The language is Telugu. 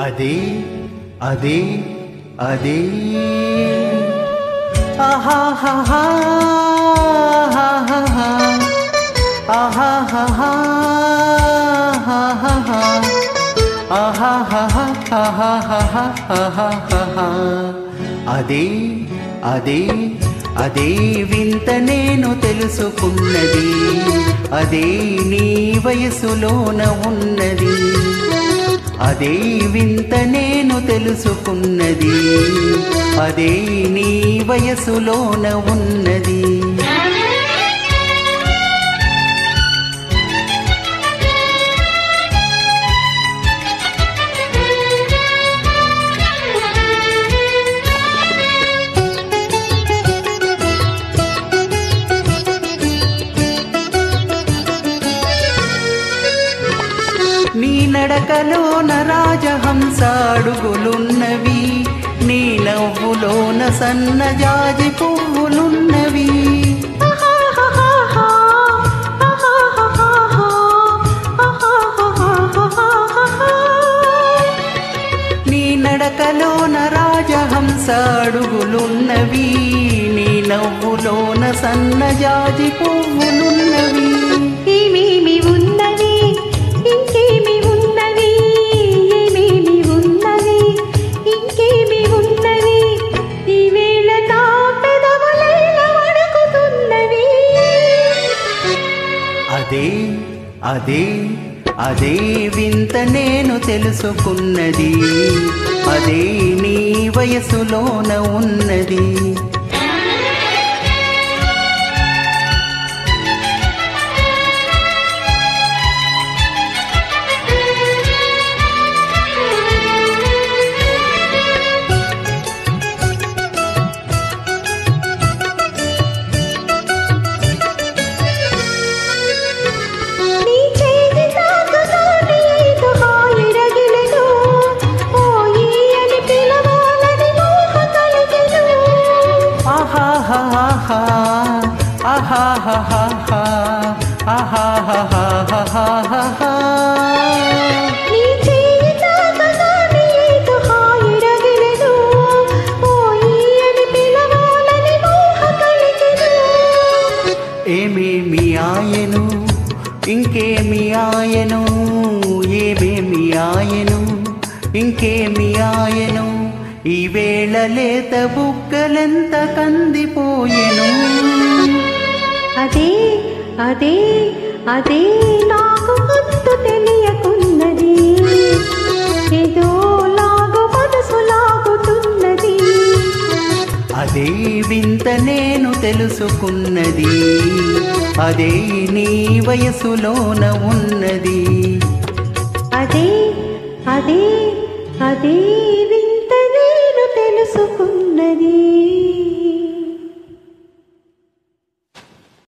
అదే అదే అదే ఆహాహాహా ఆహాహాహా ఆహాహాహా అదే అదే అదే వింత నేను తెలుసుకున్నది అదే నీ వయసులోన ఉన్నది అదే వింత నేను తెలుసుకున్నది అదే నీ వయసులోన ఉన్నది నీ నడకలోన రాజహంస అడుగులున్నవి నీ నవ్వులోన సన్నజాజి పువ్వులున్నవి నీ నడకలోన రాజహంస అడుగులున్నవి నీ నవ్వులోన సన్నజాజి పువ్వులున్నవి ఏమేమి ఉన్నవి ఇంకేమి ఉన్నవి ఏమేమి ఉన్నవి ఇంకేమి ఉన్నవి ఈ వేళ నా పెదవులైన వణుకుతున్నవి అదే అదే అదే వింత నేను తెలుసుకున్నది అదే నీ వయసులోన ఉన్నది నీ చేతి తాకగానే ఐదు హాయిరగిలెను. ఓయి అని పిలవాలని మోహ కలిగెను. ఆహాహాహా ఆహాహాహా ఆహాహాహాహా నీ చేయి తాకగానే ఐదు హాయిరగిలెను. ఓయి అని పిలవాలని మోహ కలిగెను. ఏమేమి ఆయను ఇంకేమి ఆయను ఏమేమి ఆయను ఇంకేమి ఆయను ఈ వేళ లేత బుగ్గలెంత కందిపోయెను అదే అదే అదే నాకు గుర్తు తెలియకున్నది ఏదో లాగు మనసు లాగుతున్నది అదే వింత నేను తెలుసుకున్నది అదే నీ వయసులోన ఉన్నది అదే అదే అదే వింత నేను తెలుసుకున్నది